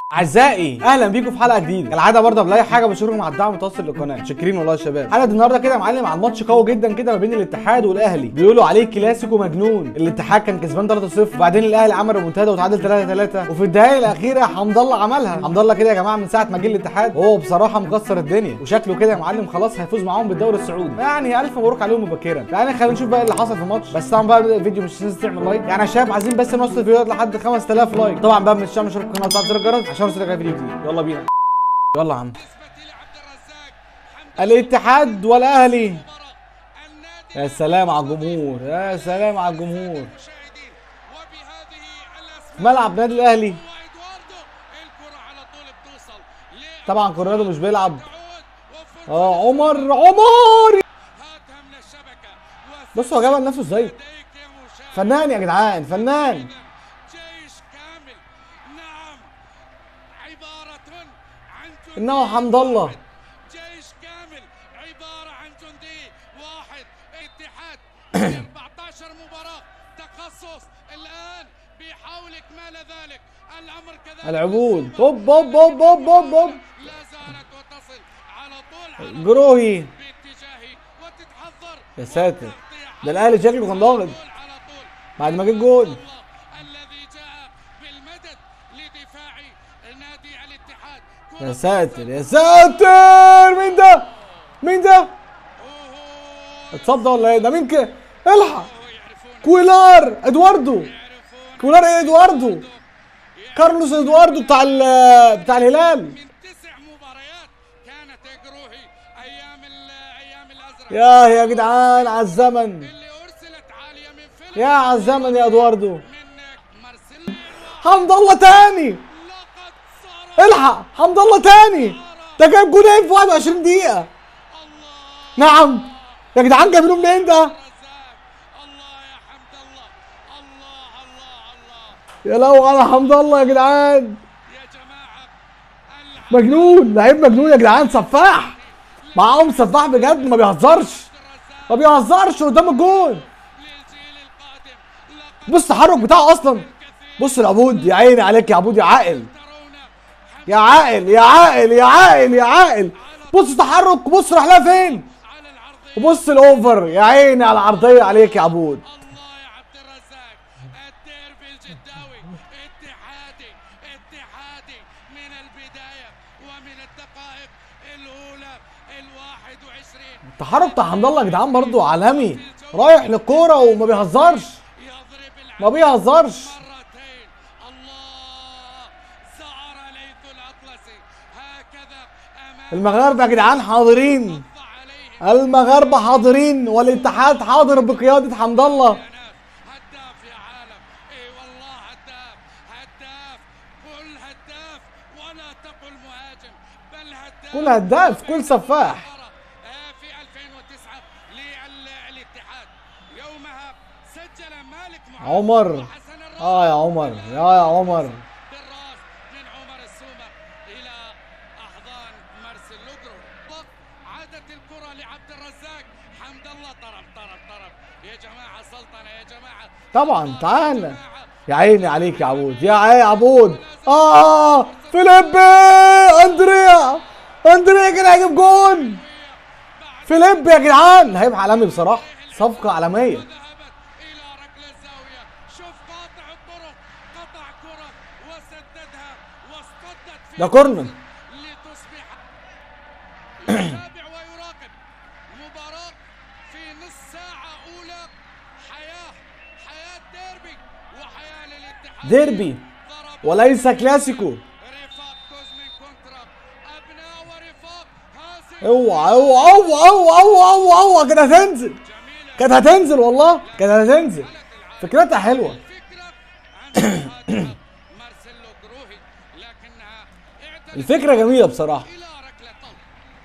اعزائي اهلا بيكم في حلقه جديده كالعاده برضه بلاقي حاجه بشكركم على الدعم المتواصل للقناه شاكرين والله يا شباب حلقه النهارده كده يا معلم عن ماتش قوي جدا كده ما بين الاتحاد والاهلي بيقولوا عليه كلاسيكو مجنون الاتحاد كان كسبان 3-0 وبعدين الاهلي عمل ريمونتادا وتعادل 3-3 وفي الدقائق الاخيره حمد الله عملها حمد الله كده يا جماعه من ساعه ما جه الاتحاد وهو بصراحه مكسر الدنيا وشكله كده يا معلم خلاص هيفوز معاهم بالدوري السعودي يعني الف مبروك عليهم مبكرا يعني خلينا نشوف بقى اللي حصل في الماتش بس طبعا بقى الفيديو مش لازم تعمل لايك يعني يا شباب عايزين بس نوصل الفيديو لحد 5000 لايك طبعا بقى مش تعمل اشتراك في القناه وتفعل زر الجرس عشان يوصلك اي فيديو جديد يلا بينا يلا يا عم الاتحاد والاهلي يا سلام على الجمهور يا سلام على الجمهور في ملعب نادي الاهلي طبعا كورنادو مش بيلعب اه عمر عمر بصوا هو جابها لنفسه ازاي فنان يا جدعان فنان جيش كامل نعم عبارة عن جندي انه حمد الله جيش كامل عبارة عن جندي واحد اتحاد 14 مباراة تخصص الآن بيحاول إكمال ذلك الأمر كذلك العبود هوب هوب هوب هوب هوب هوب لا زالت وتصل على طول على جروهي باتجاهي وتتحضر يا ساتر ده الاهلي شكله كان ضاغط على طول بعد ما جه الجول الله الذي جاء بالمدد لدفاع نادي الاتحاد يا ساتر يا ساتر مين ده مين ده اتصاب ده ولا ايه ده مين كده الحق كويلار ادواردو كويلار ايه ادواردو كارلوس ادواردو بتاع ال- بتاع الهلال من تسع مباريات كانت جروهي ايام ال- ايام الازرق يا يا جدعان على الزمن اللي ارسلت عاليه من فيلم يا على الزمن يا ادواردو من مارسيلو حمد الله تاني لقد صار الحق حمد الله تاني ده جايب جولين في 21 دقيقة الله نعم يا جدعان جايبينه منين ده؟ رزاق الله يا حمد الله الله الله الله يا لو على حمد الله يا جدعان يا جماعه الحمد مجنون لعيب مجنون يا جدعان سفاح معاهم سفاح بجد ما بيهزرش الرزاق ما بيهزرش قدام الجون للجيل القادم لقد بص التحرك بتاعه اصلا بص العبود يا عيني عليك يا عبود يا عاقل ترون يا عاقل يا عاقل يا عاقل يا عاقل بص التحرك بص راح لها فين على العرضيه وبص الاوفر يا عيني على العرضيه عليك يا عبود الله يا عبد الرزاق الديربي الجداوي اتحادي اتحادي من البداية ومن الدقائق الأولى الواحد وعشرين التحرك بتاع حمد الله يا جدعان برضه عالمي رايح للكوره وما بيهزرش يضرب ما العب بيهزرش مرتين الله زعر ليث الأطلسي هكذا أمام المغاربه يا جدعان حاضرين ضع عليه المغاربه حاضرين والاتحاد حاضر بقياده حمد الله هداف يا عالم اي والله هداف هداف قل هداف ولا تقل مهاجم بل هداف كل هداف كل سفاح آه، في 2009 للاتحاد يومها سجل مالك محمد عمر وحسن الراشد اه يا عمر يا يا عمر بالراس من عمر السومة إلى أحضان مارسيل لوجرو ضغط عادت الكرة لعبد الرزاق حمد الله طرب طرب طرب يا جماعة سلطنة يا جماعة طبعا تعال يا عيني عليك يا عبود يا عيني يا عبود اه فيليبي اندريا اندريا كان هيجيب جون فيليبي يا جدعان هيبقى عالمي بصراحه صفقه عالميه ذهبت إلى ركل الزاوية شوف قاطع الطرق قطع كرة وسددها واصطدت في ده كورنر لتصبح يتابع ويراقب مباراة في نص ساعة أولى حياة حياة ديربي وحياة للاتحاد ديربي ضرب وليس كلاسيكو رفاق كوزمين كونترا أبناء ورفاق هاسم اوعى اوعى اوعى اوعى اوعى اوعى اوعى كانت هتنزل جميلة كانت هتنزل والله كانت هتنزل فكرتها حلوه فكرة عن مهاجم مارسيلو جروهي لكنها اعتدت الفكره جميله بصراحه إلى ركلة طلق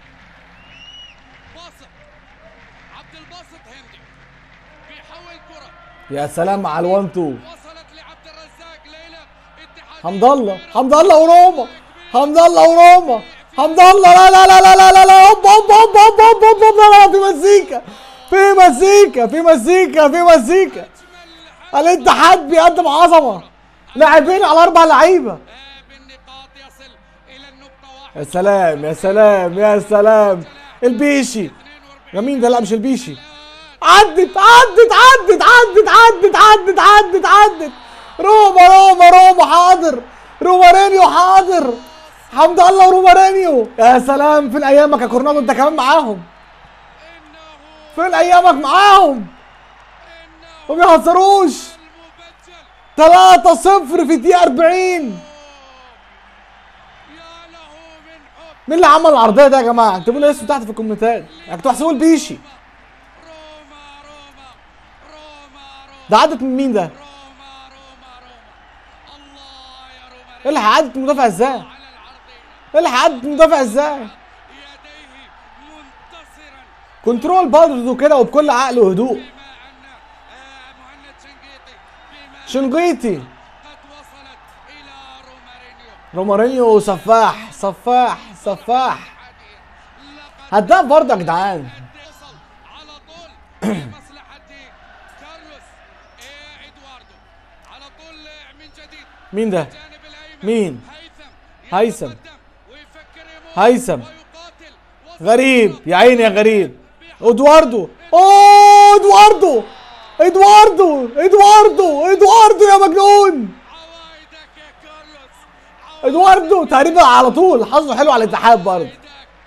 باسط عبد الباسط هندي بيحول كرة يا سلام على الوان تو وصلت لعبد الرزاق ليلى اتحاد حمد الله حمد الله وروما حمد الله وروما حمد الله لا لا لا لا لا لا لا هوب هوب هوب هوب هوب هوب هوب لا لا في مزيكا في مزيكا في مزيكا في مزيكا الاتحاد بيقدم عظمه لاعبين على اربع لعيبه بالنقاط يصل يا سلام يا سلام يا سلام البيشي جميل ده لا مش البيشي عدت عدت عدت عدت عدت عدت عدت عدت روما روما روما حاضر رومارينيو حاضر حمد الله ورومارينيو يا سلام فين ايامك يا كورنادو انت كمان معاهم فين ايامك معاهم ما بيهزروش 3 0 في دقيقة 40 يا له من حب مين اللي عمل العرضية ده يا جماعة؟ اكتبوا لي اسمه تحت في الكومنتات يعني تحسبوا البيشي روما روما روما روما ده عدت من مين ده؟ روما روما روما الله يا روما الحق عدت المدافع ازاي؟ على العرضية الحق عدت المدافع ازاي؟ يديه منتصرا كنترول برضه كده وبكل عقل وهدوء بما ان آه، مهند شنقيطي بما شنقيطي قد وصلت الى رومارينيو رومارينيو سفاح سفاح سفاح حديث لقد هداف برضه يا جدعان وصل على طول لمصلحة كارلوس إيه ادواردو على طول من جديد مين ده؟ جانب الايمن مين؟ هيثم هيثم. يتقدم ويفكر يموت هيثم. ويقاتل وصل غريب يا عيني يا غريب ادواردو اوه ادواردو ادواردو ادواردو ادواردو يا مجنون عوايدك يا كارلوس ادواردو تقريبا على طول حظه حلو على الاتحاد برضه عوايدك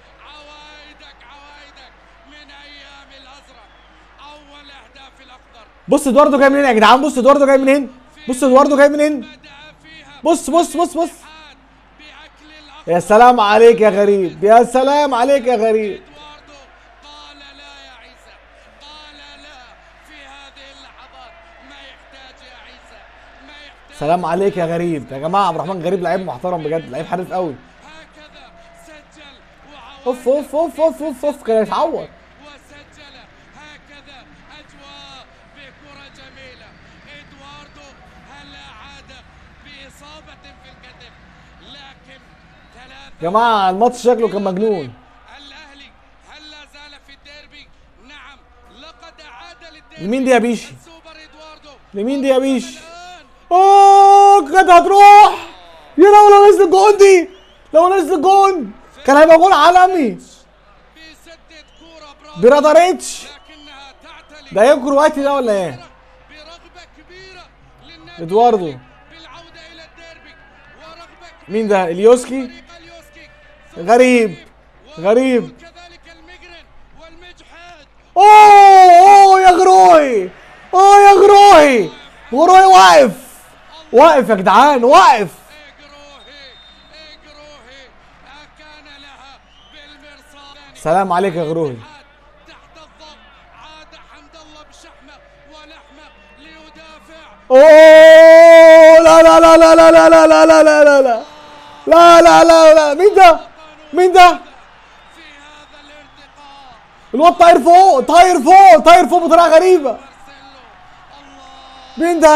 عوايدك عوايدك من ايام الازرق اول اهداف الاخضر بص ادواردو جاي منين يا جدعان بص ادواردو جاي منين بص ادواردو جاي منين بدا فيها بص بص بص بص حاد باكل الاخضر يا سلام عليك يا غريب يا سلام عليك يا غريب ادواردو قال لا يا عيسى قال لا في هذه اللحظات ما يحتاج يا عيسى ما يحتاج سلام عليك يا غريب يا جماعه عبد الرحمن غريب لعيب محترم بجد لعيب حارس قوي هكذا سجل وعواد اوف اوف اوف اوف اوف اوف كان يتعور وسجل هكذا اجواء بكره جميله ادواردو هلا عاد باصابه في الكتف لكن ثلاثه يا جماعه الماتش شكله كان مجنون الاهلي هل لا زال في الديربي نعم لقد عاد للديربي لمين دي يا بيشي سوبر ادواردو لمين دي يا بيشي الان اوه كانت هتروح يا لو لو نزل الجون دي لو نزل الجون كان هيبقى جون عالمي بيسدد كوره برافو براداريتش لكنها تعتلي ده ايه كرواتي ده ولا ايه برغبه كبيره للنادي ادواردو. الأهلي بالعوده الى الديربي ورغبه كبيره مين ده اليوسكي فريق اليوسكي غريب غريب وكذلك المجرن والمجحد اوه اوه يا غروي اوه يا غروي غروي واقف واقف يا جدعان واقف اجروهي اجروهي كان لها بالمرصاد سلام عليك يا غروي تحت الضغط عاد حمد الله بشحمه ولحمه ليدافع اوه لا لا لا لا لا لا لا لا لا لا لا لا لا لا لا مين ده مين ده في هذا الارتقاء الواد طاير فوق طاير فوق طاير فوق بطريقه غريبه مارسيلو الله مين ده يا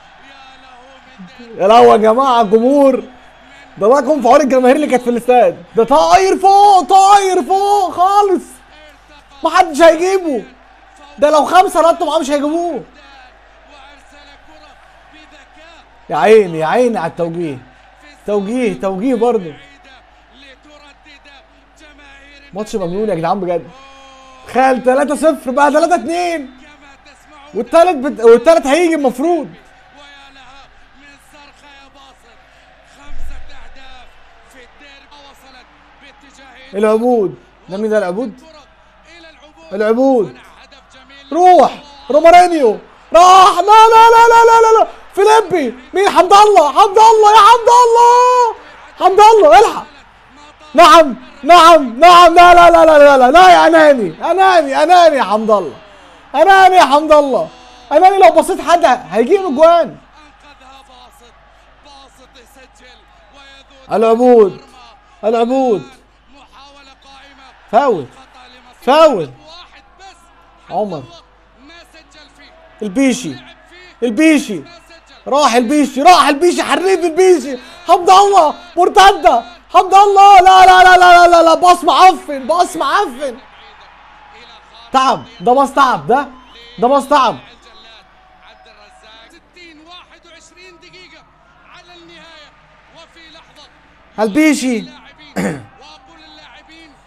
له من دير يا لهوي يا جماعه الجمهور ده الله يكون في عون الجماهير اللي كانت في الاستاد ده طاير فوق طاير فوق خالص ارتقى محدش هيجيبه ده لو خمسه نطوا معاه مش هيجيبوه وارسل كره بذكاء يا عيني يا عيني على التوجيه في توجيه توجيه برضه بعيده لتردد جماهير ماتش مجنون يا جدعان بجد تخيل 3 0 بقى 3 2 كما تسمعون والتالت بت... والتالت هيجي المفروض ويا لها من صرخة يا باصر خمسة أهداف في الديربي وصلت باتجاه العبود ده مين ده العبود؟ الكرة إلى العبود العبود صنع هدف جميل روح رومارينيو راح لا لا لا لا لا لا, لا. فيليبي مين حمد الله حمد الله يا حمد الله حمد الله الحق ما طال نعم نعم نعم لا لا لا لا لا لا, لا يا اناني اناني اناني يا حمد الله اناني يا حمد الله اناني لو بصيت حد هيجيب اجوان أنقذها باسط باسط يسجل ويذود العبود مرمى. العبود محاولة قائمة فاول خطأ لمصلحة فاول واحد بس حمد عمر. الله ما سجل فيه البيشي لعب فيه البيشي ما سجل راح البيشي راح البيشي حريف البيشي حمد الله مرتده حمد الله لا لا لا لا لا لا, لا. باص معفن باص معفن إلى خارج تعب ده باص تعب ده ده باص تعب الجلاد عبد الرزاق 60 21 دقيقة على النهاية وفي لحظة البيشي لاعبين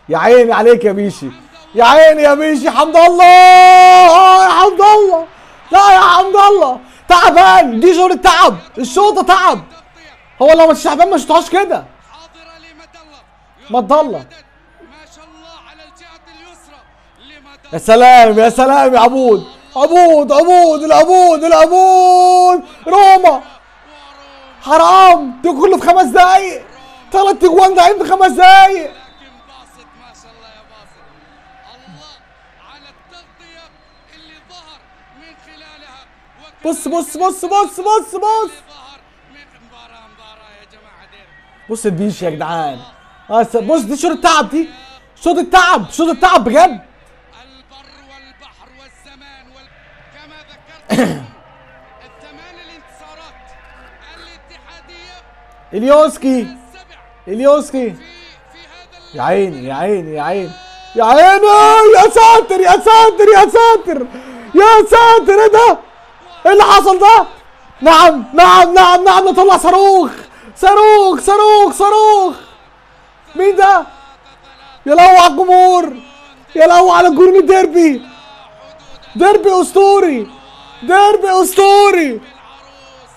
يا عيني عليك يا بيشي يا عيني يا بيشي حمد الله آه يا حمد الله لا يا حمد الله تعبان دي شغل التعب الشوطه تعب هو لو مش تعبان ما شطهاش كده حاضرة لمد الله مد الله. ما شاء الله على الجهة اليسرى لمد يا سلام يا سلام يا عبود عبود عبود العبود العبود روما وروم حرام ده كله في خمس دقايق ثلاث اجوان ضايعين في خمس دقايق لكن باسط ما شاء الله يا باسط الله على التغطية اللي ظهر من خلالها وكان بص بص بص بص بص بص ظهر من مباراة مباراة يا جماعة دير بص البيش يا جدعان آه، س- بص دي شوط التعب دي شوط التعب شوط التعب بجد البر والبحر والزمان وال... كما ذكرت لكم، الثمان الانتصارات الاتحادية اليوسكي السبع اليوسكي في في هذا يا عيني يا عيني يا عيني يا عيني يا ساتر يا ساتر يا ساتر يا ساتر ايه ده؟ ايه اللي حصل ده؟ نعم نعم نعم نعم نطلع صاروخ صاروخ صاروخ صاروخ مين ده؟ يا لهو على الجمهور يا لهو على الجنون الديربي ديربي اسطوري ديربي اسطوري العروس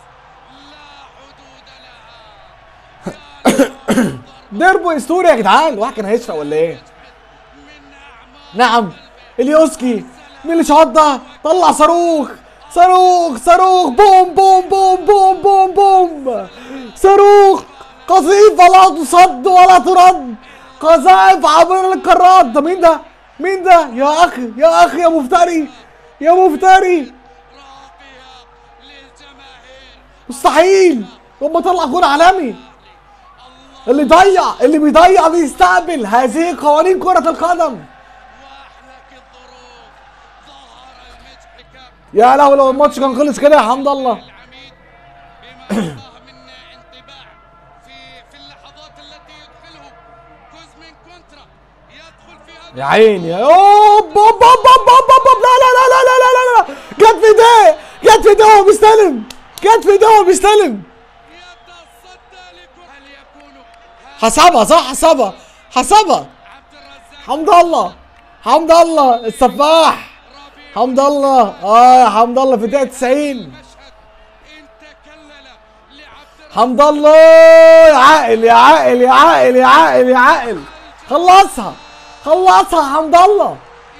لا حدود لها ديربي اسطوري يا جدعان الواحد كان هيشرق ولا ايه؟ من أعماق نعم اليوسكي مين اللي شاط ده؟ طلع صاروخ صاروخ صاروخ بوم بوم بوم بوم بوم بوم صاروخ قذيفة لا تصد ولا ترد قذائف عبر القارات ده مين ده؟ مين ده؟ يا أخي يا أخي يا مفتري يا مفتري راقية للجماهير مستحيل هم طلع جون عالمي اللي ضيع اللي بيضيع بيستقبل هذه قوانين كرة القدم وأحلك الظروف ظهر المجد كاب يا لهوي لو الماتش كان خلص كده يا حمد الله العميد بما يراه من انطباع في في اللحظات التي يدخله كوزمين كونترا يدخل في هذا يا عيني اوب اوب اوب اوب اوب اوب اوب لا لا لا لا لا لا لا لا جت في ايديه جت في ايديه وهو بيستلم جت في ايديه وهو بيستلم يتصدى لكم هل يكون حسبها صح حسبها حسبها عبد الرزاق حمد الله حمد الله السفاح ربيع حمد الله اه يا حمد الله في الدقيقة 90 مشهد ان تكلل لعبد الرزاق حمد الله يا عاقل يا عاقل يا عاقل يا عاقل يا عاقل خلصها خلصها حمد الله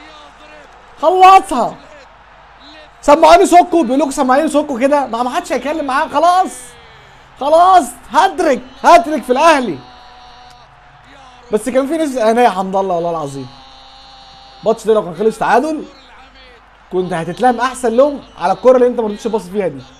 يضرب خلصها سمعوني سكو بيقول لكم سمعوني سكو كده ما ما حدش هيتكلم معاه خلاص خلاص هدرك هدرك في الاهلي بس كان في ناس انا يا حمد الله والله العظيم الماتش ده لو كان خلص تعادل كنت هتتلام احسن لهم على الكره اللي انت ما رضيتش تباصي فيها دي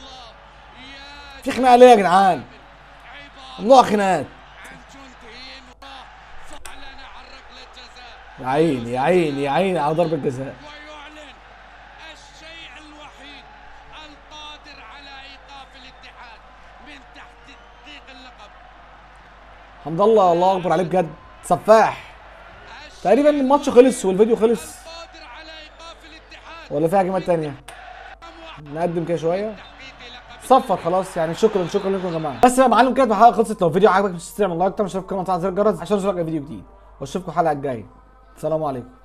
في خناقه ليه يا جدعان ممنوع خناقات عن جنديين فاعلن عن ركله جزاء يا عيني يا عيني يا عيني على ضربه جزاء ويعلن الشيء الوحيد القادر على ايقاف الاتحاد من تحت ضيق اللقب حمد الله الله اكبر عليه بجد سفاح تقريبا الماتش خلص والفيديو خلص القادر على ايقاف الاتحاد ولا في هجمات تانية نقدم كده شويه تحقيق لقب صفر خلاص يعني شكرا شكرا لكم يا جماعه بس يا معلم كده الحلقه خلصت لو الفيديو عجبك مش تنسى تعمل لايك تعمل اشتراك في القناه وتفعل زر الجرس عشان يوصلك الفيديو جديد واشوفكم الحلقه الجايه السلام عليكم